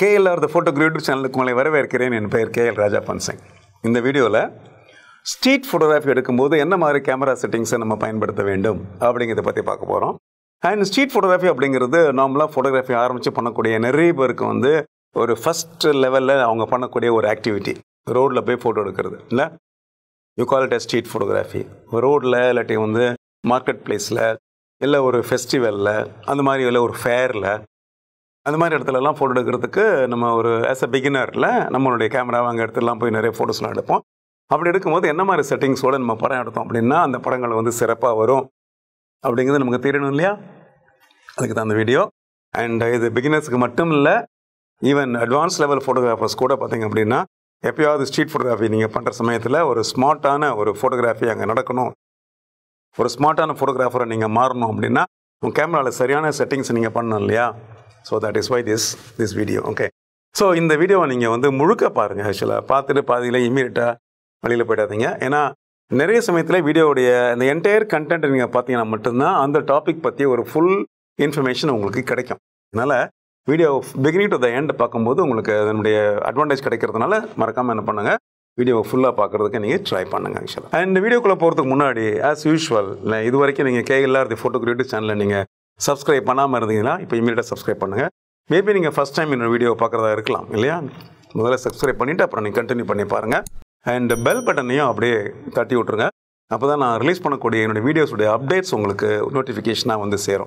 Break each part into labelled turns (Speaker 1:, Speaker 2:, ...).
Speaker 1: KLR the photo YouTube சேனலுக்கு உங்களை வரவேற்கிறேன் என் பெயர் கேஎல் ராஜா பன்சிங் இந்த வீடியோவில் ஸ்ட்ரீட் ஃபோட்டோகிராஃபி எடுக்கும்போது என்ன மாதிரி கேமரா செட்டிங்ஸை நம்ம பயன்படுத்த வேண்டும் அப்படிங்கிறத பற்றி பார்க்க போகிறோம் அண்ட் ஸ்ட்ரீட் ஃபோட்டோகிராஃபி அப்படிங்கிறது நார்மலாக ஃபோட்டோகிராஃபி ஆரம்பித்து பண்ணக்கூடிய நிறைய பேருக்கு வந்து ஒரு ஃபஸ்ட் லெவலில் அவங்க பண்ணக்கூடிய ஒரு ஆக்டிவிட்டி ரோட்டில் போய் ஃபோட்டோ எடுக்கிறது இல்லை you call it a street photography ரோட்டில் இல்லாட்டி வந்து மார்க்கெட் பிளேஸில் இல்லை ஒரு ஃபெஸ்டிவலில் அந்த மாதிரி இல்லை ஒரு ஃபேரில் அந்த மாதிரி இடத்துலலாம் ஃபோட்டோ எடுக்கிறதுக்கு நம்ம ஒரு ஆஸ் அ பிகினரில் நம்மளுடைய கேமராவை அங்கே இடத்துலலாம் போய் நிறைய ஃபோட்டோஸ்லாம் எடுப்போம் அப்படி எடுக்கும்போது என்ன மாதிரி செட்டிங்ஸோடு நம்ம படம் எடுத்தோம் அப்படின்னா அந்த படங்கள் வந்து சிறப்பாக வரும் அப்படிங்கிறது நமக்கு தெரியணும் இல்லையா அதுக்கு தான் அந்த வீடியோ அண்ட் இது பிகினர்ஸுக்கு மட்டும் இல்லை ஈவன் அட்வான்ஸ் லெவல் ஃபோட்டோகிராஃபர்ஸ் கூட பார்த்தீங்க அப்படின்னா எப்பயாவது ஸ்ட்ரீட் ஃபோட்டோகிராஃபி நீங்கள் பண்ணுற சமயத்தில் ஒரு ஸ்மார்ட்டான ஒரு ஃபோட்டோகிராஃபி அங்கே நடக்கணும் ஒரு ஸ்மார்ட்டான ஃபோட்டோகிராஃபரை நீங்கள் மாறணும் அப்படின்னா உங்கள் கேமராவில் சரியான செட்டிங்ஸ் நீங்கள் பண்ணணும் இல்லையா so that is why this this video okay so இந்த வீடியோவை நீங்கள் வந்து முழுக்க பாருங்கள் ஆக்சுவலாக பார்த்துட்டு பாதியில் இம்மீடியட்டாக வெளியில் போயிடாதீங்க ஏன்னா நிறைய சமயத்தில் வீடியோவுடைய இந்த என்டையர் கண்டென்ட் நீங்கள் பார்த்தீங்கன்னா மட்டும்தான் அந்த டாபிக் பற்றி ஒரு ஃபுல் இன்ஃபர்மேஷன் உங்களுக்கு கிடைக்கும் அதனால் video beginning to the end பார்க்கும்போது உங்களுக்கு அதனுடைய அட்வான்டேஜ் கிடைக்கிறதுனால மறக்காமல் என்ன பண்ணுங்கள் வீடியோவை ஃபுல்லாக பார்க்குறதுக்கு நீங்கள் ட்ரை பண்ணுங்கள் ஆக்சுவலாக அண்ட் வீடியோக்குள்ளே போகிறதுக்கு முன்னாடி ஆஸ் யூஷுவல் இது வரைக்கும் நீங்கள் கேஎல்ஆர் தி ஃபோட்டோ யூடியூப் சேனலில் நீங்கள் சப்ஸ்கிரைப் பண்ணாமல் இருந்தீங்கன்னா இப்போ இமீடியட்டாக சப்ஸ்கிரைப் பண்ணுங்கள் மேபி நீங்கள் ஃபஸ்ட் டைம் என்னோட வீடியோ பார்க்குறதா இருக்கலாம் இல்லையா முதல்ல சப்ஸ்கிரைப் பண்ணிவிட்டு அப்புறம் நீங்கள் கண்டினியூ பண்ணி பாருங்கள் அண்ட் பெல் பட்டனையும் அப்படியே தட்டி விட்ருங்க அப்போ தான் நான் ரிலீஸ் பண்ணக்கூடிய என்னுடைய வீடியோஸுடைய அப்டேட்ஸ் உங்களுக்கு நோட்டிஃபிகேஷனாக வந்து சேரும்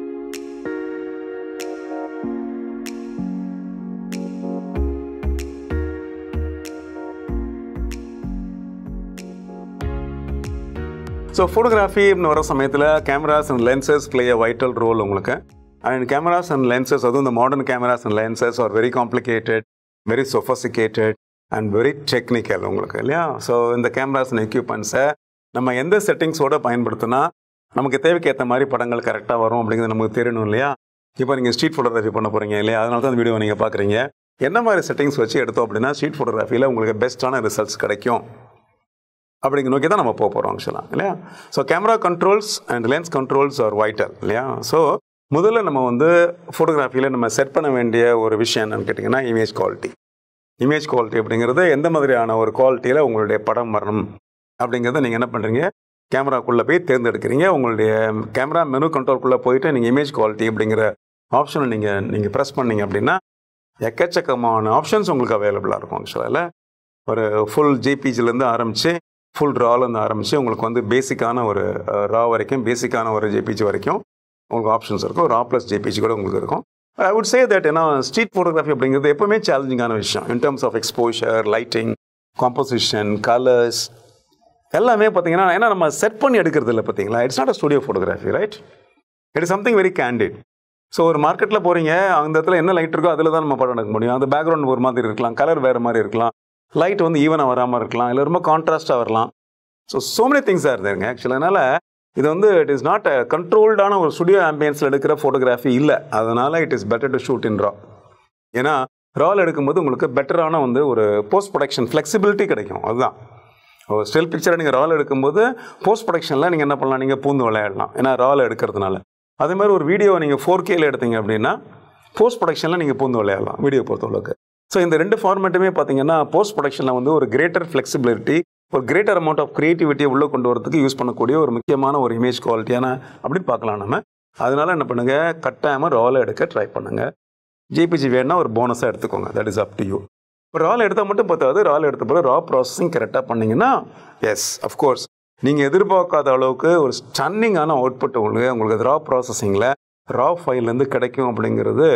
Speaker 1: ஸோ ஃபோட்டோகிராஃபின்னு வர சமயத்தில் cameras and lenses play a vital role உங்களுக்கு அண்ட் கேமராஸ் அண்ட் லென்சஸ் அதுவும் இந்த modern cameras and lenses are very complicated very sophisticated and very technical உங்களுக்கு இல்லையா ஸோ இந்த கேமராஸ் அண்ட் எக்யூப்மெண்ட்ஸை நம்ம எந்த செட்டிங்ஸோடு பயன்படுத்தினா நமக்கு தேவைக்கு ஏற்ற மாதிரி படங்கள் கரெக்டாக வரும் அப்படிங்கிறது நமக்கு தெரியணும் இல்லையா இப்போ நீங்கள் ஸ்ட்ரீட் ஃபோட்டோகிராஃபி பண்ண போகிறீங்க இல்லையா அதனால தான் அந்த வீடியோ நீங்கள் பார்க்குறீங்க என்ன மாதிரி செட்டிங்ஸ் வச்சு எடுத்தோம் அப்படின்னா ஸ்ட்ரீட் ஃபோட்டோகிராஃபியில் உங்களுக்கு பெஸ்ட்டான ரிசல்ட்ஸ் கிடைக்கும் அப்படிங்க நோக்கி தான் நம்ம போக போகிறோம் ஆக்சுவலாக இல்லையா so camera controls and lens controls are vital இல்லையா ஸோ முதல்ல நம்ம வந்து ஃபோட்டோகிராஃபியில் நம்ம செட் பண்ண வேண்டிய ஒரு விஷயம் என்னன்னு கேட்டிங்கன்னா இமேஜ் குவாலிட்டி இமேஜ் குவாலிட்டி அப்படிங்கிறது எந்த மாதிரியான ஒரு குவாலிட்டியில் உங்களுடைய படம் வரணும் அப்படிங்கிறத நீங்கள் என்ன பண்ணுறீங்க கேமராக்குள்ளே போய் தேர்ந்தெடுக்கிறீங்க உங்களுடைய கேமரா மெனு கண்ட்ரோல்குள்ளே போயிட்டு நீங்கள் இமேஜ் குவாலிட்டி அப்படிங்கிற ஆப்ஷனை நீங்கள் நீங்கள் ப்ரெஸ் பண்ணீங்க அப்படின்னா எக்கச்சக்கமான ஆப்ஷன்ஸ் உங்களுக்கு அவைலபிளாக இருக்கும் ஆக்சுவலாக ஒரு ஃபுல் ஜேபிஜிலேருந்து ஆரம்பித்து ஃபுல் ராலேருந்து ஆரம்பித்து உங்களுக்கு வந்து பேசிக்கான ஒரு ரா வரைக்கும் பேசிக்கான ஒரு ஜேபிஜி வரைக்கும் உங்களுக்கு ஆப்ஷன்ஸ் இருக்கும் ரா ப்ளஸ் ஜேபிஜி கூட உங்களுக்கு இருக்கும் ஐ வுட் சே தட் ஏன்னா ஸ்ட்ரீட் ஃபோட்டோகிராஃபி அப்படிங்கிறது எப்பவுமே சேலஞ்சிங்கான விஷயம் in terms of exposure lighting composition colours எல்லாமே பார்த்தீங்கன்னா ஏன்னா நம்ம செட் பண்ணி எடுக்கிறது இல்லை பார்த்தீங்களா it's not a studio photography right it is something very candid so ஒரு மார்க்கெட்டில் போகிறீங்க அந்த இடத்துல என்ன லைட் இருக்கோ அதில் தான் நம்ம படம் எடுக்க முடியும் அந்த பேக்ரவுண்ட் ஒரு மாதிரி இருக்கலாம் கலர் வேறு மாதிரி இருக்கலாம் லைட் வந்து ஈவனாக வராமல் இருக்கலாம் இல்லை ரொம்ப கான்ட்ராஸ்ட்டாக வரலாம் so so many things are தேருங்க ஆக்சுவலாக அதனால் இது வந்து இட் இஸ் நாட் அ கண்ட்ரோல்டான ஒரு ஸ்டுடியோ ஆம்பியன்ஸில் எடுக்கிற ஃபோட்டோகிராஃபி இல்லை அதனால் it is better to shoot in raw ஏன்னா ரால் எடுக்கும்போது உங்களுக்கு பெட்டரான வந்து ஒரு போஸ்ட் ப்ரொடக்ஷன் ஃப்ளெக்சிபிலிட்டி கிடைக்கும் அதுதான் ஒரு ஸ்டில் பிக்சரை நீங்கள் ரால் எடுக்கும்போது போஸ்ட் ப்ரொடக்ஷனில் நீங்கள் என்ன பண்ணலாம் நீங்கள் பூந்து விளையாடலாம் ஏன்னா ரால் எடுக்கிறதுனால அதே மாதிரி ஒரு வீடியோ நீங்கள் ஃபோர் கேல எடுத்தீங்க அப்படின்னா போஸ்ட் ப்ரொடக்ஷனில் நீங்கள் பூந்து விளையாடலாம் வீடியோ பொறுத்தளவுக்கு ஸோ இந்த ரெண்டு ஃபார்மேட்டுமே பார்த்தீங்கன்னா போஸ்ட் ப்ரொடக்ஷனில் வந்து ஒரு கிரேட்டர் ஃப்ளெக்சிபிலிட்டி ஒரு கிரேட்டர் அமௌண்ட் ஆஃப் க்ரியேட்டிவிட்டியை உள்ளே கொண்டு வரதுக்கு யூஸ் பண்ணக்கூடிய ஒரு முக்கியமான ஒரு இமேஜ் குவாலிட்டியான அப்படின்னு பார்க்கலாம் நம்ம அதனால என்ன பண்ணுங்கள் கட்டாயமாக ராவில் எடுக்க ட்ரை பண்ணுங்கள் ஜிபிஜி வேணுன்னா ஒரு போனஸாக எடுத்துக்கோங்க that is up to you இப்போ ரால் எடுத்தால் மட்டும் பார்த்தாது ரால் எடுத்த பிறகு ரா ப்ராசஸிங் கரெக்டாக பண்ணிங்கன்னா எஸ் அஃப்கோர்ஸ் நீங்கள் எதிர்பார்க்காத அளவுக்கு ஒரு ஸ்டன்னிங்கான அவுட்புட் உங்களுக்கு உங்களுக்கு ரா ப்ராசஸிங்கில் ரா ஃபைல்லேருந்து கிடைக்கும் அப்படிங்கிறது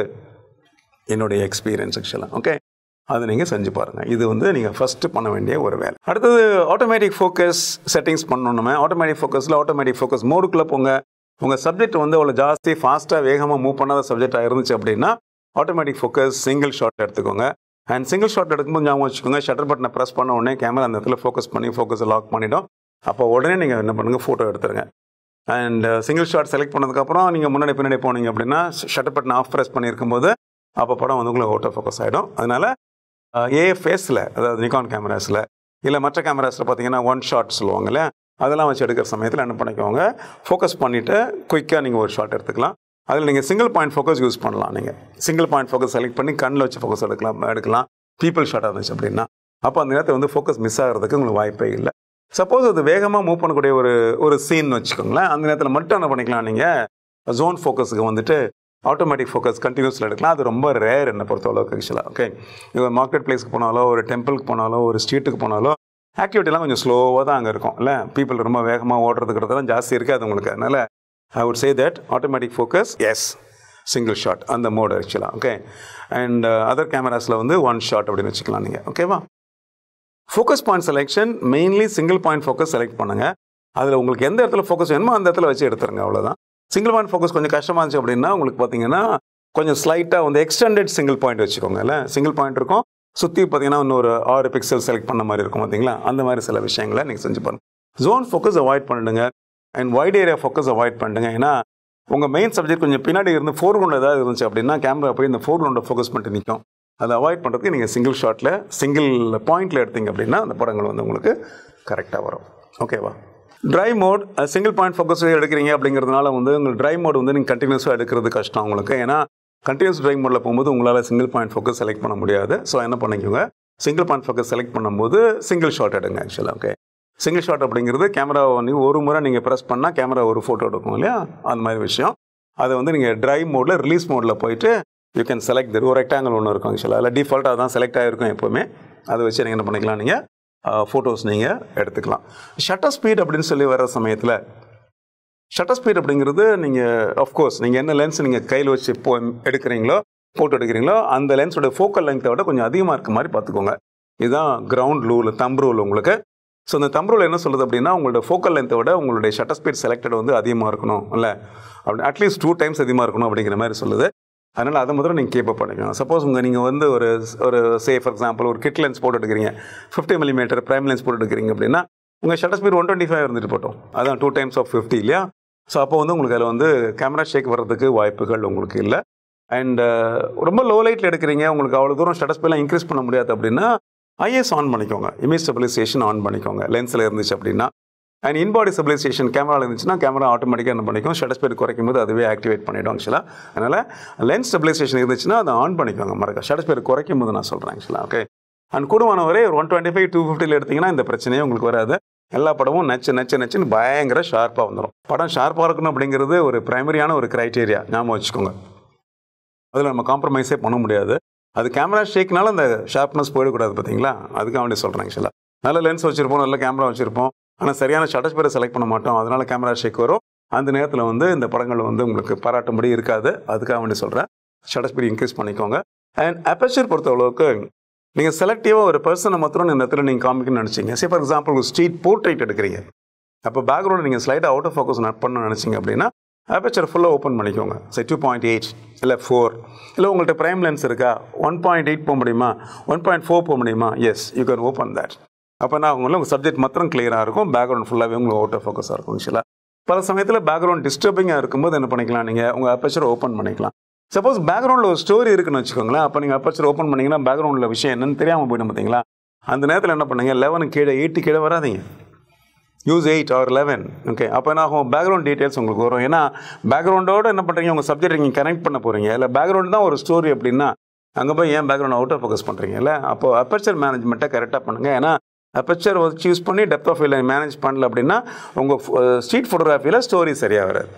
Speaker 1: என்னுடைய எக்ஸ்பீரியன்ஸ் ஆக்சுவலாக ஓகே அதை நீங்கள் செஞ்சு பாருங்கள் இது வந்து நீங்கள் ஃபஸ்ட்டு பண்ண வேண்டிய ஒரு வேலை அடுத்தது ஆட்டோமேட்டிக் ஃபோக்கஸ் செட்டிங்ஸ் பண்ணணுமே ஆட்டோமேட்டிக் ஃபோக்கஸில் ஆட்டோமேட்டிக் ஃபோக்கஸ் மோடுக்குள்ளே போங்க உங்கள் சப்ஜெக்ட் வந்து அவ்வளோ ஜாஸ்தி ஃபாஸ்ட்டாக வேகமாக மூவ் பண்ணாத சப்ஜெக்டாக இருந்துச்சு அப்படின்னா ஆட்டோமேட்டிக் ஃபோக்கஸ் சிங்கிள் ஷாட் எடுத்துக்கோங்க அண்ட் சிங்கிள் ஷாட் எடுக்கும்போது ஞாபகம் வச்சுக்கோங்க ஷட்டர் பட்டனை ப்ரெஸ் பண்ண உடனே கேமரா அந்த இடத்துல ஃபோக்கஸ் பண்ணி ஃபோக்கஸை லாக் பண்ணிவிடும் அப்போ உடனே நீங்கள் என்ன பண்ணுங்கள் ஃபோட்டோ எடுத்துருங்க அண்ட் சிங்கிள் ஷாட் செலக்ட் பண்ணதுக்கப்புறம் நீங்கள் முன்னாடி பின்னாடி போனீங்க அப்படின்னா ஷட்டர் பட்டன் ஆஃப் ப்ரெஸ் பண்ணியிருக்கும்போது அப்போ படம் வந்து உங்களுக்கு ஓட்டோ ஃபோக்கஸ் ஆகிடும் அதனால் ஏஎஃப்எஸில் அதாவது நிக்கான் கேமராஸில் இல்லை மற்ற கேமராஸில் பார்த்தீங்கன்னா ஒன் ஷாட் சொல்லுவாங்கல்ல அதெல்லாம் வச்சு எடுக்கிற சமயத்தில் என்ன பண்ணிக்கோங்க ஃபோக்கஸ் பண்ணிவிட்டு குயிக்காக நீங்கள் ஒரு ஷாட் எடுத்துக்கலாம் அதில் நீங்கள் சிங்கிள் பாயிண்ட் ஃபோக்கஸ் யூஸ் பண்ணலாம் நீங்கள் சிங்கிள் பாயிண்ட் ஃபோக்கஸ் செலக்ட் பண்ணி கண்ணில் வச்சு ஃபோக்கஸ் எடுக்கலாம் எடுக்கலாம் பீப்புள் ஷார்ட்டாக இருந்துச்சு அப்படின்னா அப்போ அந்த நேரத்தில் வந்து ஃபோக்கஸ் மிஸ் ஆகிறதுக்கு உங்களுக்கு வாய்ப்பே இல்லை சப்போஸ் அது வேகமாக மூவ் பண்ணக்கூடிய ஒரு ஒரு சீன் வச்சுக்கோங்களேன் அந்த நேரத்தில் மட்டும் என்ன பண்ணிக்கலாம் நீங்கள் ஜோன் ஃபோக்கஸுக்கு வந்துட்டு ஆட்டோமேட்டிக் ஃபோக்கஸ் கண்டினியூஸில் எடுக்கலாம் அது ரொம்ப ரேர் என்னை பொறுத்த அளவுக்கு ஆக்சுவலாக ஓகே இப்போ மார்க்கெட் பிளேஸ்க்கு போனாலோ ஒரு டெம்பிளுக்கு போனாலோ ஒரு ஸ்ட்ரீட்டுக்கு போனாலோ ஆக்டிவிட்டிலாம் கொஞ்சம் ஸ்லோவாக தான் அங்கே இருக்கும் இல்லை பீப்புள் ரொம்ப வேகமாக ஓடுறதுக்கிறதெல்லாம் ஜாஸ்தி இருக்காது உங்களுக்கு அதனால் I would say that automatic focus S single shot அந்த மோட் ஆக்சுவலாக ஓகே அண்ட் அதர் கேமராஸில் வந்து ஒன் ஷாட் அப்படின்னு வச்சுக்கலாம் நீங்கள் ஓகேவா focus point selection mainly single point focus select பண்ணுங்க அதில் உங்களுக்கு எந்த இடத்துல ஃபோக்கஸ் வேணுமோ அந்த இடத்துல வச்சு எடுத்துருங்க அவ்வளோதான் சிங்கிள் பாயிண்ட் ஃபோக்கஸ் கொஞ்சம் கஷ்டமாக இருந்துச்சு அப்படின்னா உங்களுக்கு பார்த்தீங்கன்னா கொஞ்சம் ஸ்லைட்டாக வந்து எக்ஸ்டெண்டட் சிங்கிள் பாயிண்ட் வச்சுக்கோங்க இல்லை சிங்கிள் பாயிண்ட் இருக்கும் சுற்றி பார்த்தீங்கன்னா இன்னொரு ஆறு பிக்சல் செலக்ட் பண்ண மாதிரி இருக்கும் பார்த்தீங்களா அந்த மாதிரி சில விஷயங்களை நீங்கள் செஞ்சு பாருங்க ஜோன் ஃபோக்கஸ் அவாய்ட் பண்ணிடுங்க and wide area focus avoid பண்ணிடுங்க ஏன்னா உங்கள் மெயின் சப்ஜெக்ட் கொஞ்சம் பின்னாடி இருந்து ஃபோர் கிரவுண்ட் ஏதாவது இருந்துச்சு அப்படின்னா கேமரா போய் இந்த ஃபோர் கிரவுண்டை ஃபோக்கஸ் பண்ணிட்டு நிற்கும் அதை அவாய்ட் பண்ணுறதுக்கு நீங்கள் சிங்கிள் ஷாட்டில் சிங்கிள் பாயிண்டில் எடுத்தீங்க அப்படின்னா அந்த படங்கள் வந்து உங்களுக்கு கரெக்டாக வரும் ஓகேவா try mode single point focus எடுக்கிறீங்க அப்படிங்கிறதுனால வந்து உங்களுக்கு ட்ரை மோட் வந்து நீங்கள் கண்டினியூஸாக எடுக்கிறது கஷ்டம் உங்களுக்கு ஏன்னா கண்டினியூஸ் ட்ரை மோடில் போகும்போது உங்களால் சிங்கிள் பாயிண்ட் ஃபோக்கஸ் செலக்ட் பண்ண முடியாது ஸோ என்ன பண்ணிக்கோங்க சிங்கிள் பாயிண்ட் ஃபோக்கஸ் செலக்ட் பண்ணும்போது சிங்கிள் ஷாட் எடுங்க ஆக்சுவலாக ஓகே சிங்கிள் ஷாட் அப்படிங்கிறது கேமராவை வந்து ஒரு முறை நீங்கள் ப்ரெஸ் பண்ணால் கேமரா ஒரு ஃபோட்டோ எடுக்கும் இல்லையா அந்த மாதிரி விஷயம் அதை வந்து நீங்கள் ட்ரை மோடில் ரிலீஸ் மோடில் போயிட்டு யூ கேன் செலக்ட் ஒரு ரெக்டாங்கிள் ஒன்று இருக்கும் ஆக்சுவலாக அதில் டிஃபால்ட்டாக தான் செலக்ட் ஆகிருக்கும் எப்போவுமே அதை வச்சு நீங்கள் என்ன பண்ணிக்கலாம் நீங்கள் ஃபோட்டோஸ் நீங்கள் எடுத்துக்கலாம் ஷட்டர் ஸ்பீட் அப்படின்னு சொல்லி வர சமயத்தில் ஷட்டர் ஸ்பீட் அப்படிங்கிறது நீங்கள் ஆஃப்கோர்ஸ் நீங்கள் என்ன லென்ஸ் நீங்கள் கையில் வச்சு போ எடுக்கிறீங்களோ ஃபோட்டோ எடுக்கிறீங்களோ அந்த லென்ஸோட ஃபோக்கல் லென்த்தை விட கொஞ்சம் அதிகமாக இருக்க மாதிரி பார்த்துக்கோங்க இதுதான் கிரவுண்ட் ரூல் தம் ரூல் உங்களுக்கு ஸோ இந்த தம் ரூல் என்ன சொல்லுது அப்படின்னா உங்களோட ஃபோக்கல் லென்த்தை விட உங்களுடைய ஷட்டர் ஸ்பீட் செலக்டட் வந்து அதிகமாக இருக்கணும் இல்லை அப்படி அட்லீஸ்ட் டூ டைம்ஸ் அதிகமாக இருக்கணும் அப்படிங்கிற மாதிரி சொல்லுது அதனால் அதை முதல்ல நீங்கள் கீப் அப் பண்ணிக்கணும் சப்போஸ் உங்கள் நீங்கள் வந்து ஒரு ஒரு சே ஃபார் எக்ஸாம்பிள் ஒரு கிட் லென்ஸ் போட்டு எடுக்கிறீங்க ஃபிஃப்டி மில்லிமீட்டர் ப்ரைம் லென்ஸ் போட்டு எடுக்கிறீங்க அப்படின்னா உங்கள் shutter speed one twenty five இருந்துட்டு போட்டோம் அதான் டூ டைம்ஸ் ஆஃப் ஃபிஃப்டி இல்லையா ஸோ அப்போ வந்து உங்களுக்கு அதில் வந்து கேமரா ஷேக் வர்றதுக்கு வாய்ப்புகள் உங்களுக்கு இல்லை அண்ட் ரொம்ப லோ லைட்டில் எடுக்கிறீங்க உங்களுக்கு அவ்வளோ தூரம் ஷட்டர் ஸ்பீட்லாம் இன்க்ரீஸ் பண்ண முடியாது அப்படின்னா ஐஎஸ் ஆன் பண்ணிக்கோங்க இமேஜ் ஸ்டெபிலைசேஷன் ஆன் பண்ணிக்கோங்க லென்ஸில் இருந்துச்சு அப்படின்னா அண்ட் இன்பாடி ஸ்டெபிலைசேஷன் கேமராவில் இருந்துச்சுன்னா கேமரா ஆட்டோமேட்டிக்காக என்ன பண்ணிக்கும் ஷட்டர் ஸ்பீட் குறைக்கும் போது அதுவே ஆக்டிவேட் பண்ணிவிடும் ஆக்சுவலாக அதனால் லென்ஸ் ஸ்டெபிலைசேஷன் இருந்துச்சுன்னா அதை ஆன் பண்ணிக்கோங்க மறக்க ஷட்டர் ஸ்பீட் குறைக்கும் போது நான் சொல்கிறேன் ஆக்சுவலாக ஓகே அண்ட் கூடுமான வரை ஒரு ஒன் டுவெண்ட்டி ஃபைவ் டூ ஃபிஃப்டியில் எடுத்திங்கன்னா இந்த பிரச்சனையே உங்களுக்கு வராது எல்லா படமும் நச்சு நச்சு நச்சுன்னு பயங்கர ஷார்ப்பாக வந்துடும் படம் ஷார்ப்பாக இருக்கணும் அப்படிங்கிறது ஒரு பிரைமரியான ஒரு க்ரைட்டீரியா ஞாபகம் வச்சுக்கோங்க அதில் நம்ம காம்ப்ரமைஸே பண்ண முடியாது அது கேமரா ஷேக்னால அந்த ஷார்ப்னஸ் போயிடக்கூடாது பார்த்தீங்களா அதுக்காக வேண்டி சொல்கிறேன் ஆக்சுவலாக நல்ல லென்ஸ் வச்சுருப்போம் நல்ல கேமரா வச்சுருப்போம் ஆனால் சரியான ஷட்டர் ஸ்பீடை செலக்ட் பண்ண மாட்டோம் அதனால் கேமரா ஷேக் வரும் அந்த நேரத்தில் வந்து இந்த படங்கள் வந்து உங்களுக்கு பாராட்டும்படி இருக்காது அதுக்காக வேண்டி சொல்கிறேன் ஷட்டர் ஸ்பீட் இன்க்ரீஸ் பண்ணிக்கோங்க அண்ட் அப்பச்சர் பொறுத்த அளவுக்கு நீங்கள் செலக்டிவாக ஒரு பர்சனை மாத்திரம் இந்த இடத்துல நீங்கள் காமிக்கணும்னு நினச்சிங்க சே ஃபார் எக்ஸாம்பிள் ஒரு ஸ்ட்ரீட் போர்ட்ரேட் எடுக்கிறீங்க அப்போ பேக்ரவுண்ட் நீங்கள் ஸ்லைடாக அவுட் ஆஃப் ஃபோக்கஸ் நட் பண்ண நினச்சிங்க அப்படின்னா அப்பச்சர் ஃபுல்லாக ஓப்பன் பண்ணிக்கோங்க சரி டூ பாயிண்ட் எயிட் இல்லை ஃபோர் இல்லை உங்கள்கிட்ட ப்ரைம் லென்ஸ் இருக்கா ஒன் பாயிண்ட் எயிட் போக முடியுமா ஒன் பாயிண்ட் ஃபோர் போக முடியுமா yes you can open that அப்போ நான் உங்களுக்கு உங்கள் சப்ஜெக்ட் மாத்திரம் கிளியராக இருக்கும் பேக்ரவுண்ட் ஃபுல்லாகவே உங்களுக்கு அவுட் ஆஃப் ஃபோக்கஸாக இருக்கும் ஆக்சுவலாக பல சமயத்தில் பேக்ரவுண்ட் டிஸ்டர்பிங்காக இருக்கும்போது என்ன பண்ணிக்கலாம் நீங்கள் உங்கள் அப்பச்சர் ஓப்பன் பண்ணிக்கலாம் சப்போஸ் பேக்ரவுண்டில் ஒரு ஸ்டோரி இருக்குன்னு வச்சுக்கோங்களேன் அப்போ நீங்கள் அப்பச்சர் ஓப்பன் பண்ணிங்கன்னா பேக்ரவுண்டில் விஷயம் என்னன்னு தெரியாமல் போயிடும் பார்த்தீங்களா அந்த நேரத்தில் என்ன பண்ணுங்க லெவனு கீழே எயிட்டு கீழே வராதீங்க use eight or eleven okay அப்போ என்ன ஆகும் பேக்ரவுண்ட் டீட்டெயில்ஸ் உங்களுக்கு வரும் ஏன்னா பேக்ரவுண்டோட என்ன பண்ணுறீங்க உங்கள் சப்ஜெக்ட் நீங்கள் கனெக்ட் பண்ண போகிறீங்க இல்லை பேக்ரவுண்ட் தான் ஒரு ஸ்டோரி அப்படின்னா அங்கே போய் ஏன் பேக்ரவுண்ட் அவுட் ஆஃப் ஃபோக்கஸ் பண்ணுறீங்கல்ல அப்போ அப்பச்சர் மேனேஜ்மெண்ட்டை கரெக்டாக பண்ணுங்கள் ஏன்னா அப்பச்சர் வச்சு யூஸ் பண்ணி டெப்த் ஆஃப் ஃபீல்டை மேனேஜ் பண்ணல அப்படின்னா உங்கள் ஸ்ட்ரீட் ஃபோட்டோகிராஃபியில் ஸ்டோரி சரியாக வராது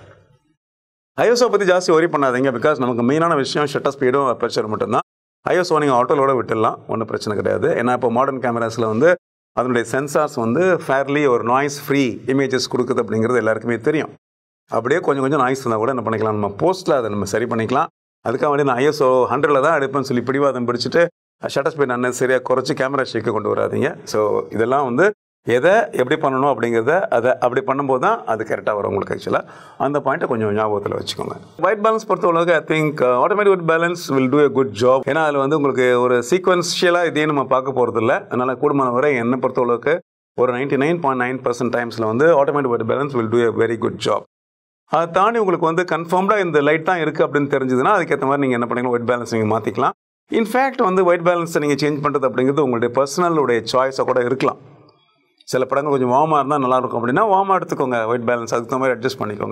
Speaker 1: ஐஎஸ்ஓ பற்றி ஜாஸ்தி ஒரி பண்ணாதீங்க பிகாஸ் நமக்கு மெயினான விஷயம் ஷட்டர் ஸ்பீடும் அப்பச்சர் மட்டும்தான் ஐஎஸ்ஓ நீங்கள் ஆட்டோலோட விட்டுடலாம் ஒன்றும் பிரச்சனை கிடையாது ஏன்னா இப்போ மாடர்ன் கேமராஸில் வந்து அதனுடைய சென்சார்ஸ் வந்து ஃபேர்லி ஒரு நாய்ஸ் ஃப்ரீ இமேஜஸ் கொடுக்குது அப்படிங்கிறது எல்லாருக்குமே தெரியும் அப்படியே கொஞ்சம் கொஞ்சம் நாய்ஸ் இருந்தால் கூட என்ன பண்ணிக்கலாம் நம்ம போஸ்ட்டில் அதை நம்ம சரி பண்ணிக்கலாம் அதுக்காக வேண்டி நான் ஐஎஸ்ஓ ஹண்ட்ரடில் தான் எடுப்பேன்னு சொல்லி பிடிவாதம் பிடிச்சிட்டு ஷட்டர் ஸ்பீட் அண்ணன் சரியாக குறைச்சி கேமரா ஷேக்கு கொண்டு வராதீங்க ஸோ இதெல்லாம் வந்து எதை எப்படி பண்ணணும் அப்படிங்கிறத அதை அப்படி பண்ணும்போது தான் அது கரெக்டாக வரும் உங்களுக்கு ஆக்சுவலாக அந்த பாயிண்ட்டை கொஞ்சம் ஞாபகத்தில் வச்சுக்கோங்க ஒயிட் பேலன்ஸ் பொறுத்த அளவுக்கு I think automatic white balance will do a good job ஏன்னா அதில் வந்து உங்களுக்கு ஒரு சீக்வன்ஷியலாக இதே நம்ம பார்க்க போகிறது இல்லை அதனால் கூடுமான வரை என்னை பொறுத்த அளவுக்கு ஒரு ninety nine point nine percent டைம்ஸில் வந்து automatic white balance will do a very good job அதை தாண்டி உங்களுக்கு வந்து கன்ஃபார்ம்டாக இந்த லைட் தான் இருக்குது அப்படின்னு தெரிஞ்சதுன்னா அதுக்கேற்ற மாதிரி நீங்கள் என்ன பண்ணிக்கலாம் ஒயிட் பேலன்ஸ் நீங்கள் மாற்றிக்கலாம் இன்ஃபேக்ட் வந்து ஒயிட் பேலன்ஸை நீங்கள் சேஞ்ச் பண்ணுறது அப்படிங்கிறது உங்களுடைய பர்சனலுடைய சாய்ஸாக கூட இருக்கலாம் சில படங்கள் கொஞ்சம் வார்மாக இருந்தால் நல்லாயிருக்கும் அப்படின்னா வார்மாக எடுத்துக்கோங்க ஒயிட் பேலன்ஸ் அதுக்கு தகுந்த மாதிரி அட்ஜஸ்ட் பண்ணிக்கோங்க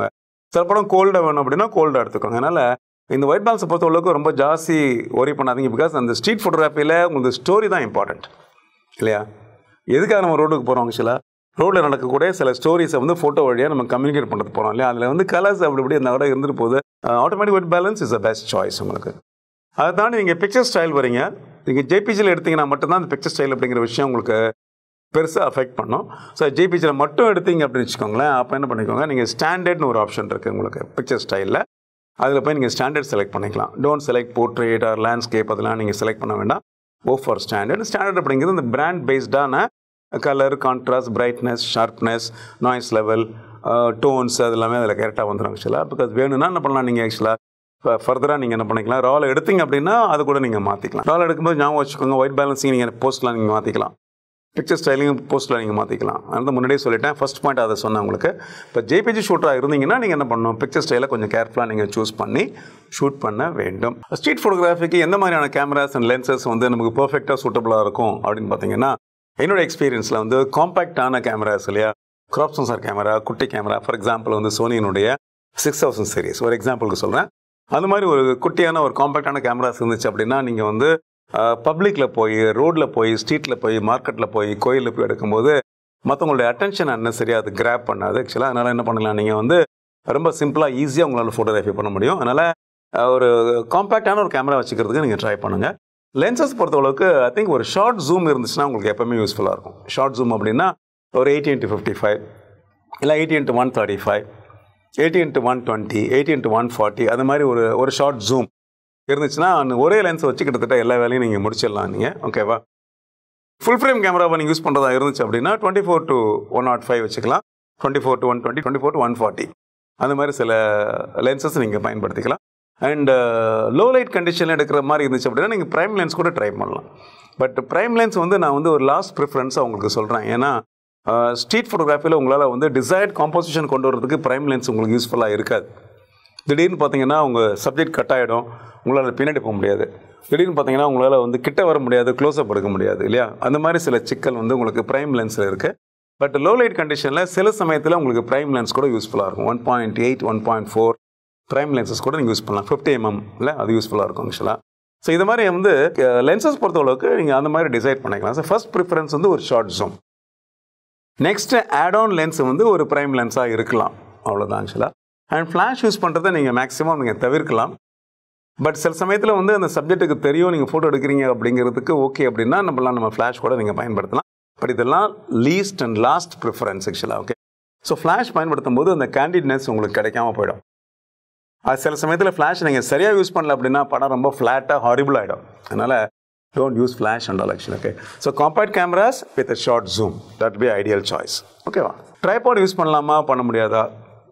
Speaker 1: சில படம் கோல்டாக வேணும் அப்படின்னா கோல்டாக எடுத்துக்கோங்க அதனால் இந்த ஒயிட் பேலன்ஸை பொறுத்த அளவுக்கு ரொம்ப ஜாஸ்தி ஒரி பண்ணாதீங்க பிகாஸ் அந்த ஸ்ட்ரீட் ஃபோட்டோகிராஃபியில் உங்களுக்கு ஸ்டோரி தான் இம்பார்ட்டண்ட் இல்லையா எதுக்காக நம்ம ரோடுக்கு போகிறோம் ஆக்சுவலாக ரோட்டில் நடக்கக்கூடிய சில ஸ்டோரிஸை வந்து ஃபோட்டோ வழியாக நம்ம கம்யூனிகேட் பண்ணுறது போகிறோம் இல்லையா அதில் வந்து கலர்ஸ் அப்படி இப்படி இருந்தால் கூட இருந்துட்டு போகுது automatic white balance is a best choice உங்களுக்கு அதை தாண்டி நீங்கள் பிக்சர் ஸ்டைல் வரீங்க நீங்கள் ஜேபிஜியில் எடுத்தீங்கன்னா மட்டும்தான் அந்த பிக்சர் ஸ்டைல் அப்படிங்கிற விஷயம் உங்களுக்கு பெருசாக அஃபெக்ட் பண்ணும் ஸோ ஜேபிஜியில் மட்டும் எடுத்தீங்க அப்படின்னு வச்சுக்கோங்களேன் அப்போ என்ன பண்ணிக்கோங்க நீங்கள் ஸ்டாண்டர்ட்னு ஒரு ஆப்ஷன் இருக்குது உங்களுக்கு பிக்சர் ஸ்டைலில் அதில் போய் நீங்கள் ஸ்டாண்டர்ட் செலக்ட் பண்ணிக்கலாம் don't select portrait or landscape அதெல்லாம் நீங்கள் செலக்ட் பண்ண வேண்டாம் ஓ ஃபார் ஸ்டாண்டர்ட் ஸ்டாண்டர்ட் அப்படிங்கிறது இந்த பிராண்ட் பேஸ்டான colour contrast brightness sharpness noise level tones அது எல்லாமே அதில் கரெக்டாக வந்துடும் ஆக்சுவலாக பிகாஸ் வேணும்னா என்ன பண்ணலாம் நீங்கள் ஆக்சுவலாக ஃபர்தராக நீங்கள் என்ன பண்ணிக்கலாம் ரால் எடுத்தீங்க அப்படின்னா அதை கூட நீங்கள் மாற்றிக்கலாம் ரால் எடுக்கும்போது ஞாபகம் வச்சுக்கோங்க ஒயிட் பேலன்ஸிங் நீங்கள் போஸ்ட்லாம் நீங்கள் மாற்றிக்கலாம் பிக்சர் ஸ்டைலிங் போஸ்ட்டில் நீங்கள் மாற்றிக்கலாம் அதனால் முன்னாடியே சொல்லிட்டேன் ஃபஸ்ட் பாயிண்ட் அதை சொன்னேன் உங்களுக்கு இப்போ ஜேபிஜி ஷூட்டராக இருந்தீங்கன்னா நீங்கள் என்ன பண்ணணும் பிக்சர் ஸ்டைலை கொஞ்சம் கேர்ஃபுல்லாக நீங்கள் சூஸ் பண்ணி ஷூட் பண்ண வேண்டும் ஸ்ட்ரீட் ஃபோட்டோகிராஃபிக்கு எந்த மாதிரியான கேமராஸ் அண்ட் லென்சஸ் வந்து நமக்கு பர்ஃபெக்டாக சூட்டபுளாக இருக்கும் அப்படின்னு பார்த்தீங்கன்னா என்னோட எக்ஸ்பீரியன்ஸில் வந்து காம்பேக்டான கேமராஸ் இல்லையா க்ராப் சென்சார் கேமரா குட்டி கேமரா ஃபார் எக்ஸாம்பிள் வந்து சோனியினுடைய சிக்ஸ் தௌசண்ட் சீரிஸ் ஒரு எக்ஸாம்பிளுக்கு சொல்கிறேன் அந்த மாதிரி ஒரு குட்டியான ஒரு காம்பேக்டான கேமராஸ் இருந்துச்சு அப்படின்னா நீங்கள் வந்து பப்ளிக்கில் போய் ரோட்டில் போய் ஸ்ட்ரீட்டில் போய் மார்க்கெட்டில் போய் கோயிலில் போய் எடுக்கும்போது மற்றவங்களுடைய அட்டென்ஷன் அன்னசரியாக அது கிராப் பண்ணாது ஆக்சுவலாக அதனால் என்ன பண்ணலாம் நீங்கள் வந்து ரொம்ப சிம்பிளாக ஈஸியாக உங்களால் ஃபோட்டோகிராஃபி பண்ண முடியும் அதனால் ஒரு காம்பேக்டான ஒரு கேமரா வச்சுக்கிறதுக்கு நீங்கள் ட்ரை பண்ணுங்கள் லென்சஸ் பொறுத்தளவுக்கு ஐ திங்க் ஒரு ஷார்ட் ஜூம் இருந்துச்சுன்னா உங்களுக்கு எப்பவுமே யூஸ்ஃபுல்லாக இருக்கும் ஷார்ட் ஜூம் அப்படின்னா ஒரு எயிட்டி இன்ட்டு ஃபிஃப்டி ஃபைவ் இல்லை eighty into one thirty five eighty into one twenty eighty into one forty அது மாதிரி ஒரு ஒரு ஷார்ட் ஜூம் இருந்துச்சுன்னா அந்த ஒரே லென்ஸ் வச்சு கிட்டத்தட்ட எல்லா வேலையும் நீங்கள் முடிச்சிடலாம் நீங்கள் ஓகேவா ஃபுல் ஃப்ரேம் கேமராவை நீங்கள் யூஸ் பண்ணுறதா இருந்துச்சு அப்படின்னா twenty four to one naught five வச்சுக்கலாம் twenty four to one twenty twenty four to one forty அந்த மாதிரி சில லென்சஸ் நீங்கள் பயன்படுத்திக்கலாம் அண்ட் லோ லைட் கண்டிஷனில் எடுக்கிற மாதிரி இருந்துச்சு அப்படின்னா நீங்கள் ப்ரைம் லென்ஸ் கூட ட்ரை பண்ணலாம் பட் ப்ரைம் லென்ஸ் வந்து நான் வந்து ஒரு லாஸ்ட் ப்ரிஃபரன்ஸாக உங்களுக்கு சொல்கிறேன் ஏன்னா ஸ்ட்ரீட் ஃபோட்டோகிராஃபியில் உங்களால் வந்து டிசைர்ட் காம்போசிஷன் கொண்டு வரதுக்கு ப்ரைம் லென்ஸ் உங்களுக்கு யூஸ்ஃபுல்லாக இருக்காது திடீர்னு பார்த்தீங்கன்னா உங்கள் சப்ஜெக்ட் கட் ஆகிடும் உங்களால் பின்னாடி போக முடியாது திடீர்னு பார்த்தீங்கன்னா உங்களால் வந்து கிட்ட வர முடியாது க்ளோஸ்அப் எடுக்க முடியாது இல்லையா அந்த மாதிரி சில சிக்கல் வந்து உங்களுக்கு ப்ரைம் லென்ஸில் இருக்குது பட் லோ லைட் கண்டிஷனில் சில சமயத்தில் உங்களுக்கு ப்ரைம் லென்ஸ் கூட யூஸ்ஃபுல்லாக இருக்கும் one point eight one point four prime lenses கூட நீங்கள் யூஸ் பண்ணலாம் ஃபிஃப்டி எம்எம்ல அது யூஸ்ஃபுல்லாக இருக்கும் ஆக்சுவலாக ஸோ இது மாதிரி வந்து லென்சஸ் பொறுத்தளவுக்கு நீங்கள் அந்த மாதிரி டிசைட் பண்ணிக்கலாம் ஸோ ஃபர்ஸ்ட் ப்ரிஃபரன்ஸ் வந்து ஒரு short zoom next add on lens வந்து ஒரு ப்ரைம் லென்ஸாக இருக்கலாம் அவ்வளோதான் ஆக்சுவலாக அண்ட் ஃப்ளாஷ் யூஸ் பண்ணுறதை நீங்கள் மேக்ஸிமம் நீங்கள் தவிர்க்கலாம் பட் சில சமயத்தில் வந்து அந்த சப்ஜெக்ட்டுக்கு தெரியும் நீங்கள் ஃபோட்டோ எடுக்கிறீங்க அப்படிங்கிறதுக்கு ஓகே அப்படின்னா நம்மளாம் நம்ம ஃப்ளாஷ் கூட நீங்கள் பயன்படுத்தலாம் பட் இதெல்லாம் லீஸ்ட் அண்ட் லாஸ்ட் ப்ரிஃபரன்ஸ் ஆக்சுவலாக ஓகே ஸோ ஃப்ளாஷ் பயன்படுத்தும் போது அந்த கேண்டிட்னஸ் உங்களுக்கு கிடைக்காம போயிடும் அது சில சமயத்தில் ஃப்ளாஷ் நீங்கள் சரியாக யூஸ் பண்ணல அப்படின்னா படம் ரொம்ப ஃப்ளாட்டாக ஹாரிபிள் ஆகிடும் அதனால் don't use flash and all actual okay so compact cameras with a short zoom that be ideal choice ஓகேவா ட்ரைபாட் யூஸ் பண்ணலாமா பண்ண முடியாதா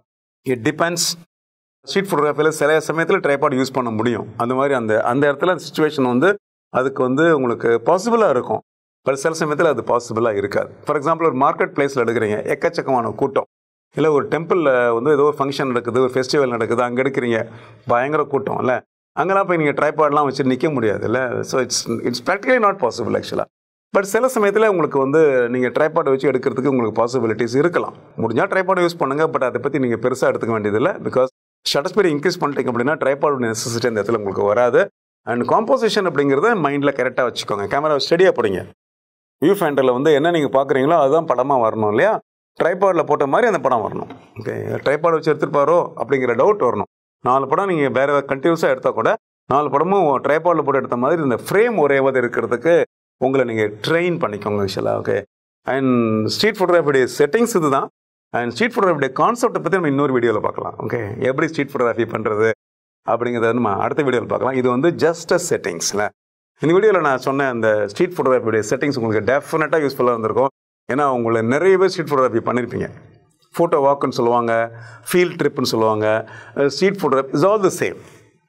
Speaker 1: இட் டிபெண்ட்ஸ் ஸ்ட்ரீட் ஃபோட்டோகிராஃபியில் சில சமயத்தில் ட்ரைபாட் யூஸ் பண்ண முடியும் அந்த மாதிரி அந்த அந்த இடத்துல அந்த சுச்சுவேஷன் வந்து அதுக்கு வந்து உங்களுக்கு பாசிபிளாக இருக்கும் பட் சில சமயத்தில் அது பாசிபிளாக இருக்காது ஃபார் எக்ஸாம்பிள் ஒரு மார்க்கெட் பிளேஸில் எடுக்கிறீங்க எக்கச்சக்கமான கூட்டம் இல்லை ஒரு டெம்பிளில் வந்து ஏதோ ஒரு ஃபங்க்ஷன் நடக்குது ஒரு ஃபெஸ்டிவல் நடக்குது அங்கே எடுக்கிறீங்க பயங்கர கூட்டம் இல்லை அங்கெல்லாம் போய் நீங்கள் ட்ரைபாட்லாம் வச்சு நிற்க முடியாது இல்லை so it's it's practically not possible ஆக்சுவலாக பட் சில சமயத்தில் உங்களுக்கு வந்து நீங்கள் ட்ரைபாட் வச்சு எடுக்கிறதுக்கு உங்களுக்கு பாசிபிலிட்டிஸ் இருக்கலாம் முடிஞ்சால் ட்ரைபாட் யூஸ் பண்ணுங்கள் பட் அதை பற்றி நீங்கள் பெருசாக எடுத்துக்க வேண்டியதில்லை பிகாஸ் ஷட்டர் ஸ்பீட் இன்க்ரீஸ் பண்ணிட்டீங்க அப்படின்னா ட்ரைபாட் நெசசிட்டி அந்த இடத்துல உங்களுக்கு வராது அண்ட் காம்போசிஷன் அப்படிங்கிறத மைண்டில் கரெக்டாக வச்சுக்கோங்க கேமரா ஸ்டடியாக போடுங்க வியூ ஃபேண்டரில் வந்து என்ன நீங்கள் பார்க்குறீங்களோ அதுதான் படமாக வரணும் இல்லையா ட்ரைபாடில் போட்ட மாதிரி அந்த படம் வரணும் ஓகே ட்ரைபாட் வச்சு எடுத்துருப்பாரோ அப்படிங்கிற டவுட் வரணும் நாலு படம் நீங்கள் வேறு கண்டினியூஸாக எடுத்தால் கூட நாலு படமும் ட்ரைபாடில் போட்டு எடுத்த மாதிரி இந்த ஃப்ரேம் ஒரேவது இருக்கிறதுக்கு உங்களை நீங்கள் ட்ரெயின் பண்ணிக்கோங்க ஆக்சுவலாக ஓகே அண்ட் ஸ்ட்ரீட் ஃபோட்டோகிராஃபியுடைய செட்டிங்ஸ் இது தான் அண்ட் ஸ்ட்ரீட் ஃபோட்டோகிராஃபியுடைய கான்செப்டை பற்றி நம்ம இன்னொரு வீடியோவில் பார்க்கலாம் ஓகே எப்படி ஸ்ட்ரீட் ஃபோட்டோகிராஃபி பண்ணுறது அப்படிங்கிறத நம்ம அடுத்த வீடியோவில் பார்க்கலாம் இது வந்து ஜஸ்ட் அ செட்டிங்ஸில் இந்த வீடியோவில் நான் சொன்ன அந்த ஸ்ட்ரீட் ஃபோட்டோகிராஃபியுடைய செட்டிங்ஸ் உங்களுக்கு டெஃபினட்டாக யூஸ்ஃபுல்லாக இருந்திருக்கும் ஏன்னா உங்களை நிறைய பேர் ஸ்ட்ரீட் ஃபோட்டோகிராஃபி பண்ணியிருப்பீங்க ஃபோட்டோ வாக்குன்னு சொல்லுவாங்க ஃபீல்ட் ட்ரிப்புன்னு சொல்லுவாங்க street photography is all the same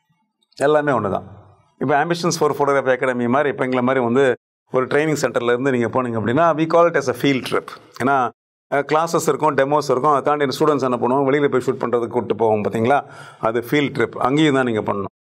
Speaker 1: எல்லாமே ஒன்று தான் இப்போ ஆம்பிஷன்ஸ் ஃபார் ஃபோட்டோகிராஃபி அகாடமி மாதிரி இப்போ எங்களை மாதிரி வந்து ஒரு ட்ரைனிங் சென்டரில் இருந்து நீங்கள் போனீங்க அப்படின்னா we call it as a field trip ஏன்னா கிளாஸஸ் இருக்கும் டெமோஸ் இருக்கும் அதை தாண்டி ஸ்டூடெண்ட்ஸ் என்ன பண்ணுவோம் வெளியில் போய் ஷூட் பண்ணுறதுக்கு கூப்பிட்டு போவோம் பார்த்தீங்களா அது ஃபீல்ட் ட்ரிப் அங்கேயும் தான் நீங்கள் பண்ணணும்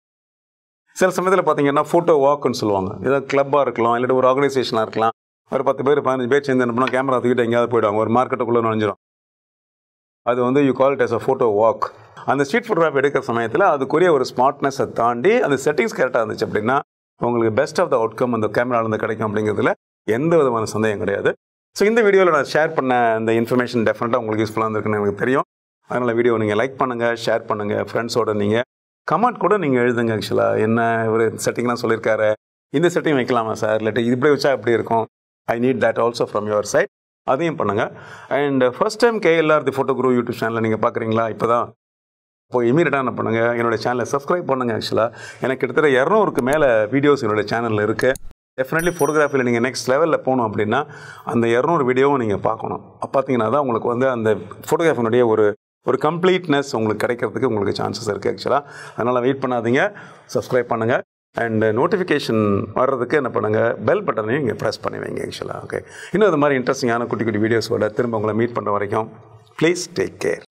Speaker 1: சில சமயத்தில் பார்த்தீங்கன்னா ஃபோட்டோ வாக்குன்னு சொல்லுவாங்க ஏதாவது கிளப்பாக இருக்கலாம் இல்லாட்டி ஒரு ஆர்கனைசேஷனாக இருக்கலாம் ஒரு பத்து பேர் பதினஞ்சு பேர் சேர்ந்து என்ன பண்ணால் கேமரா தூக்கிட்டு எங்கேயாவது போயிடுவாங்க ஒரு மார்க்கெட்டுக்குள்ளே நுழைஞ்சிரும் அது வந்து you call it as a photo walk அந்த ஸ்ட்ரீட் ஃபோட்டோகிராஃப் எடுக்கிற சமயத்தில் அதுக்குரிய ஒரு ஸ்மார்ட்னஸை தாண்டி அந்த செட்டிங்ஸ் கரெக்டாக இருந்துச்சு அப்படின்னா உங்களுக்கு பெஸ்ட் ஆஃப் த அவுட்கம் அந்த கேமராலேருந்து கிடைக்கும் அப்படிங்கிறதுல எந்த விதமான சந்தேகம் கிடையாது ஸோ இந்த வீடியோவில் நான் ஷேர் பண்ண இந்த இன்ஃபர்மேஷன் டெஃபினட்டாக உங்களுக்கு யூஸ்ஃபுல்லாக இருந்திருக்குன்னு எனக்கு தெரியும் அதனால் வீடியோ நீங்கள் லைக் பண்ணுங்கள் ஷேர் பண்ணுங்கள் ஃப்ரெண்ட்ஸோட நீங்கள் கமெண்ட் கூட நீங்கள் எழுதுங்க ஆக்சுவலாக என்ன ஒரு செட்டிங்லாம் சொல்லியிருக்காரு இந்த செட்டிங் வைக்கலாமா சார் இல்லாட்டி இது இப்படி வச்சா எப்படி இருக்கும் I need that also from your side அதையும் பண்ணுங்கள் and first time KLR the photo guru YouTube சேனலில் நீங்கள் பார்க்குறீங்களா இப்போ தான் இப்போ இமீடியட்டாக என்ன பண்ணுங்கள் என்னோடய சேனலை சப்ஸ்கிரைப் பண்ணுங்கள் ஆக்சுவலாக எனக்கு கிட்டத்தட்ட இரநூறுக்கு மேலே வீடியோஸ் என்னோட சேனலில் இருக்குது டெஃபினெட்லி ஃபோட்டோகிராஃபியில் நீங்கள் நெக்ஸ்ட் லெவலில் போகணும் அப்படின்னா அந்த இரநூறு வீடியோவும் நீங்கள் பார்க்கணும் அப்போ பார்த்தீங்கன்னா தான் உங்களுக்கு வந்து அந்த ஃபோட்டோகிராஃபினுடைய ஒரு ஒரு கம்ப்ளீட்னஸ் உங்களுக்கு கிடைக்கிறதுக்கு உங்களுக்கு சான்சஸ் இருக்குது ஆக்சுவலாக அதனால் வெயிட் பண்ணாதீங்க சப்ஸ்கிரைப் பண்ணுங்கள் அண்ட் நோட்டிஃபிகேஷன் வர்றதுக்கு என்ன பண்ணுங்கள் பெல் பட்டனையும் இங்கே ப்ரெஸ் பண்ணி வைங்க ஆக்சுவலாக ஓகே இன்னும் அது மாதிரி இன்ட்ரெஸ்டிங்கான குட்டி குட்டி வீடியோஸோட திரும்ப உங்களை மீட் பண்ணுற வரைக்கும் ப்ளீஸ் டேக் கேர்